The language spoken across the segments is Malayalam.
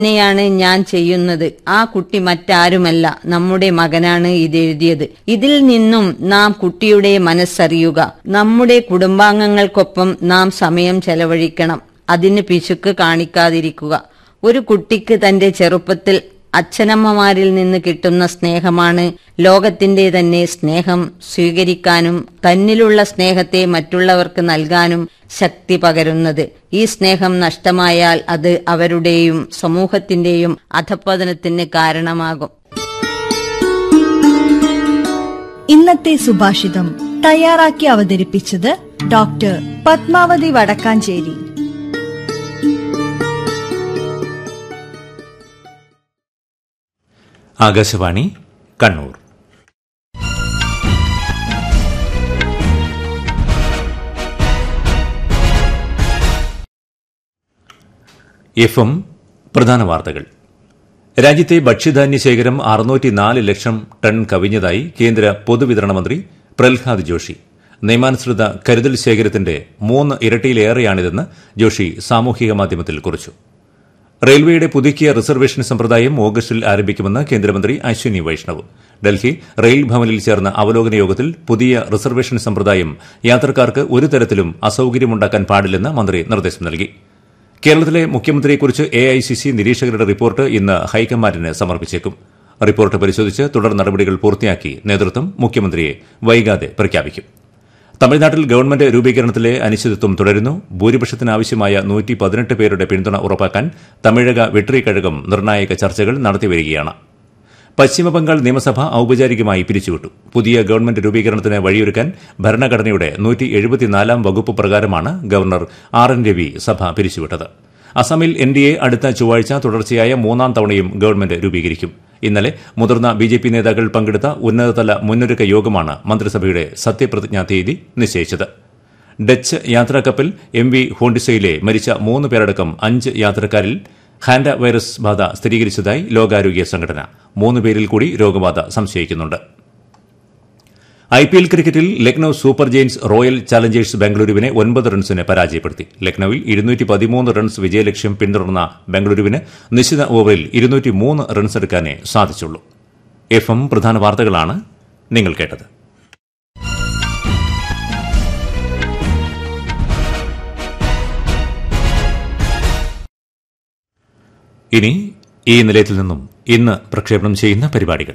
തന്നെയാണ് ഞാൻ ചെയ്യുന്നത് ആ കുട്ടി മറ്റാരുമല്ല നമ്മുടെ മകനാണ് ഇതെഴുതിയത് ഇതിൽ നിന്നും നാം കുട്ടിയുടെ മനസ്സറിയുക നമ്മുടെ കുടുംബാംഗങ്ങൾക്കൊപ്പം നാം സമയം ചെലവഴിക്കണം അതിന് പിശുക്ക് കാണിക്കാതിരിക്കുക ഒരു കുട്ടിക്ക് തന്റെ ചെറുപ്പത്തിൽ അച്ഛനമ്മമാരിൽ നിന്ന് കിട്ടുന്ന സ്നേഹമാണ് ലോകത്തിന്റെ തന്നെ സ്നേഹം സ്വീകരിക്കാനും തന്നിലുള്ള സ്നേഹത്തെ മറ്റുള്ളവർക്ക് നൽകാനും ശക്തി പകരുന്നത് ഈ സ്നേഹം നഷ്ടമായാൽ അത് അവരുടെയും സമൂഹത്തിന്റെയും അധപ്പതനത്തിന് കാരണമാകും ഇന്നത്തെ സുഭാഷിതം തയ്യാറാക്കി അവതരിപ്പിച്ചത് doctor Padmavathi Vadakkanchery Akashvani Kannur F M പ്രധാന വാർത്തകൾ രാജ്യത്തെ ഭക്ഷ്യധാന്യ ശേഖരം അറുന്നൂറ്റിനാല് ലക്ഷം ടൺ കവിഞ്ഞതായി കേന്ദ്ര പൊതുവിതരണ മന്ത്രി പ്രഹ്ലാദ് ജോഷി നിയമാനുസൃത കരുതൽ ശേഖരത്തിന്റെ മൂന്ന് ഇരട്ടിയിലേറെയാണിതെന്ന് ജോഷി സാമൂഹിക മാധ്യമത്തിൽ കുറിച്ചു റെയിൽവേയുടെ പുതുക്കിയ റിസർവേഷൻ സമ്പ്രദായം ഓഗസ്റ്റിൽ ആരംഭിക്കുമെന്ന് കേന്ദ്രമന്ത്രി അശ്വിനി വൈഷ്ണവ് ഡൽഹി റെയിൽ ഭവനിൽ ചേർന്ന അവലോകന യോഗത്തിൽ പുതിയ റിസർവേഷൻ സമ്പ്രദായം യാത്രക്കാർക്ക് ഒരു തരത്തിലും അസൌകര്യമുണ്ടാക്കാൻ പാടില്ലെന്ന് മന്ത്രി നിർദ്ദേശം നൽകി കേരളത്തിലെ മുഖ്യമന്ത്രിയെക്കുറിച്ച് എഐസിസി നിരീക്ഷകരുടെ റിപ്പോർട്ട് ഇന്ന് ഹൈക്കമാൻഡിന് സമർപ്പിച്ചേക്കും റിപ്പോർട്ട് പരിശോധിച്ച് തുടർ നടപടികൾ പൂർത്തിയാക്കി നേതൃത്വം മുഖ്യമന്ത്രിയെ വൈകാതെ പ്രഖ്യാപിക്കും തമിഴ്നാട്ടിൽ ഗവൺമെന്റ് രൂപീകരണത്തിലെ അനിശ്ചിതത്വം തുടരുന്നു ഭൂരിപക്ഷത്തിനാവശ്യമായ നൂറ്റി പതിനെട്ട് പേരുടെ പിന്തുണ ഉറപ്പാക്കാൻ തമിഴക വെട്രിക്കഴകം നിർണായക ചർച്ചകൾ നടത്തിവരികയാണ് പശ്ചിമബംഗാൾ നിയമസഭ ഔപചാരികമായി പിരിച്ചുവിട്ടു പുതിയ ഗവൺമെന്റ് രൂപീകരണത്തിന് വഴിയൊരുക്കാൻ ഭരണഘടനയുടെ നൂറ്റി എഴുപത്തിനാലാം വകുപ്പ് പ്രകാരമാണ് ഗവർണർ ആർ എൻ രവി സഭ പിരിച്ചുവിട്ടത് അസമിൽ എൻ ഡി എ അടുത്ത ചൊവ്വാഴ്ച തുടർച്ചയായ മൂന്നാം തവണയും ഗവൺമെന്റ് രൂപീകരിക്കും ഇന്നലെ മുതിർന്ന ബി ജെ പി നേതാക്കൾ പങ്കെടുത്ത ഉന്നതതല മുന്നൊരുക്ക യോഗമാണ് മന്ത്രിസഭയുടെ സത്യപ്രതിജ്ഞാ തീയതി നിശ്ചയിച്ചത് ഡച്ച് യാത്രാക്കപ്പൽ എം വി ഹോണ്ടിസയിലെ മരിച്ച മൂന്ന് പേരടക്കം അഞ്ച് യാത്രക്കാരിൽ ഹാൻഡ വൈറസ് ബാധ സ്ഥിരീകരിച്ചതായി ലോകാരോഗ്യ സംഘടന മൂന്ന് പേരിൽ കൂടി രോഗബാധ സംശയിക്കുന്നുണ്ട് ഐ പി എൽ ക്രിക്കറ്റിൽ Lucknow super giants royal challengers ബംഗളൂരുവിനെ ഒൻപത് റൺസിന് പരാജയപ്പെടുത്തി ലക്നൌവിൽ ഇരുന്നൂറ്റി പതിമൂന്ന് റൺസ് വിജയലക്ഷ്യം പിന്തുടർന്ന ബംഗളൂരുവിന് നിശ്ചിത ഓവറിൽ ഇരുന്നൂറ്റി മൂന്ന് റൺസ് എടുക്കാനേ സാധിച്ചുള്ളൂ എഫ് എം പ്രധാന വാർത്തകളാണ് നിങ്ങൾ കേട്ടത് ഇനി ഈ നിലയത്തിൽ നിന്നും ഇന്ന് പ്രക്ഷേപണം ചെയ്യുന്ന പരിപാടികൾ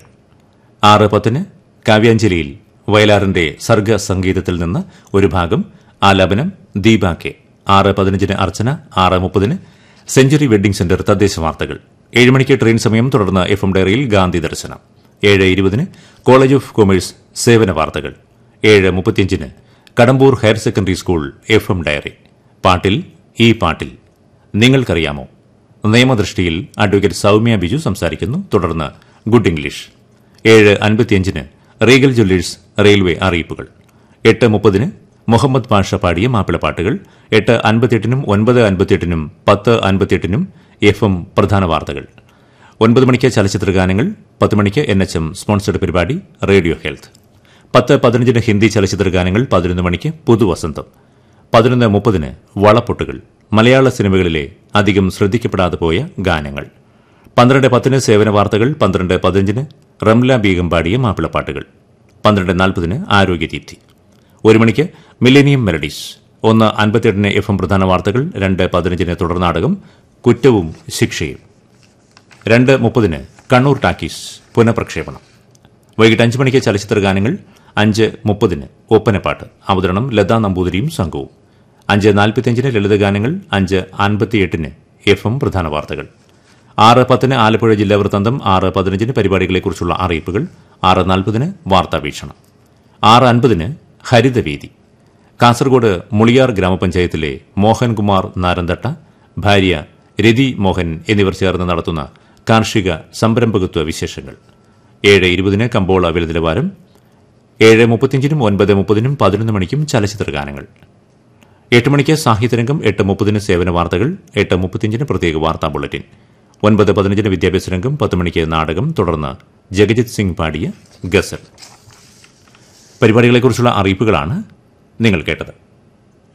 ആറ് പത്തിന് കാവ്യാഞ്ജലിയിൽ വയലാറിന്റെ സർഗ സംഗീതത്തിൽ നിന്ന് ഒരു ഭാഗം ആലാപനം ദീപ കെ ആറ് പതിനഞ്ചിന് അർച്ചന ആറ് മുപ്പതിന് സെഞ്ചുറി വെഡ്ഡിംഗ് സെന്റർ തദ്ദേശ വാർത്തകൾ ഏഴ് മണിക്ക് ട്രെയിൻ സമയം തുടർന്ന് എഫ് എം ഡയറിയിൽ ഗാന്ധി ദർശനം ഏഴ് ഇരുപതിന് കോളേജ് ഓഫ് കൊമേഴ്സ് സേവന വാർത്തകൾ ഏഴ് മുപ്പത്തിയഞ്ചിന് Kadambur higher secondary school F M diary പാട്ടിൽ ഈ പാട്ടിൽ നിങ്ങൾക്കറിയാമോ നിയമദൃഷ്ടിയിൽ അഡ്വക്കേറ്റ് സൌമ്യ ബിജു സംസാരിക്കുന്നു തുടർന്ന് ഗുഡ് ഇംഗ്ലീഷ് ഏഴ് അൻപത്തിയഞ്ചിന് റീഗൽ ജ്വല്ലേഴ്സ് റെയിൽവേ അറിയിപ്പുകൾ എട്ട് മുപ്പതിന് മുഹമ്മദ് പാഷ പാടിയ മാപ്പിളപ്പാട്ടുകൾ എട്ട് അൻപത്തിയെട്ടിനും ഒൻപത് അൻപത്തിയെട്ടിനും പത്ത് അൻപത്തിയെട്ടിനും എഫ് എം പ്രധാന വാർത്തകൾ ഒൻപത് മണിക്ക് ചലച്ചിത്ര ഗാനങ്ങൾ പത്ത് മണിക്ക് എൻ എച്ച് എം സ്പോൺസർഡ് പരിപാടി റേഡിയോ ഹെൽത്ത് പത്ത് പതിനഞ്ചിന് ഹിന്ദി ചലച്ചിത്ര ഗാനങ്ങൾ പതിനൊന്ന് മണിക്ക് പുതുവസന്തം പതിനൊന്ന് മുപ്പതിന് വളപ്പൊട്ടുകൾ മലയാള സിനിമകളിലെ അധികം ശ്രദ്ധിക്കപ്പെടാതെ പോയ ഗാനങ്ങൾ പന്ത്രണ്ട് പത്തിന് സേവന വാർത്തകൾ പന്ത്രണ്ട് പതിനഞ്ചിന് റംല ബീഗം പാടിയ മാപ്പിളപ്പാട്ടുകൾ പന്ത്രണ്ട് നാൽപ്പതിന് ആരോഗ്യദീപ്തി ഒരു മണിക്ക് മില്ലേനിയം മെലഡീസ് ഒന്ന് അൻപത്തിയെട്ടിന് എഫ് എം പ്രധാന വാർത്തകൾ രണ്ട് പതിനഞ്ചിന് തുടർനാടകം കുറ്റവും ശിക്ഷയും രണ്ട് മുപ്പതിന് കണ്ണൂർ ടാക്കീസ് പുനഃപ്രക്ഷേപണം വൈകിട്ട് അഞ്ച് മണിക്ക് ചലച്ചിത്ര ഗാനങ്ങൾ അഞ്ച് മുപ്പതിന് ഒപ്പനപ്പാട്ട് അവതരണം ലതാ നമ്പൂതിരിയും സംഘവും അഞ്ച് നാൽപ്പത്തിയഞ്ചിന് ലളിതഗാനങ്ങൾ അഞ്ച് അൻപത്തിയെട്ടിന് എഫ് എം പ്രധാന വാർത്തകൾ ആറ് പത്തിന് ആലപ്പുഴ ജില്ലാ വൃത്താന്തം ആറ് പതിനഞ്ചിന് പരിപാടികളെക്കുറിച്ചുള്ള അറിയിപ്പുകൾ ആറ് നാൽപ്പതിന് വാർത്താ വീക്ഷണം ആറ് അൻപതിന് ഹരിതവേദി കാസർഗോഡ് മുളിയാർ ഗ്രാമപഞ്ചായത്തിലെ മോഹൻകുമാർ നാരന്തട്ട ഭാര്യ രതി മോഹൻ എന്നിവർ ചേർന്ന് നടത്തുന്ന കാർഷിക സംരംഭകത്വ വിശേഷങ്ങൾ ഏഴ് ഇരുപതിന് കമ്പോള വില നിലവാരം ഏഴ് മുപ്പത്തിയഞ്ചിനും ഒൻപത് മുപ്പതിനും പതിനൊന്ന് മണിക്കും ചലച്ചിത്ര ഗാനങ്ങൾ എട്ട് മണിക്ക് സാഹിത്യരംഗം എട്ട് മുപ്പതിന് സേവന വാർത്തകൾ എട്ട് മുപ്പത്തിയഞ്ചിന് പ്രത്യേക വാർത്താ ബുള്ളറ്റിൻ ഒൻപത് പതിനഞ്ചിന് വിദ്യാഭ്യാസ രംഗം പത്ത് മണിക്ക് നാടകം തുടർന്ന് ജഗജിത് സിംഗ് പാടിയ ഗസൽ പരിപാടികളെക്കുറിച്ചുള്ള അറിയിപ്പുകളാണ് നിങ്ങൾ കേട്ടത്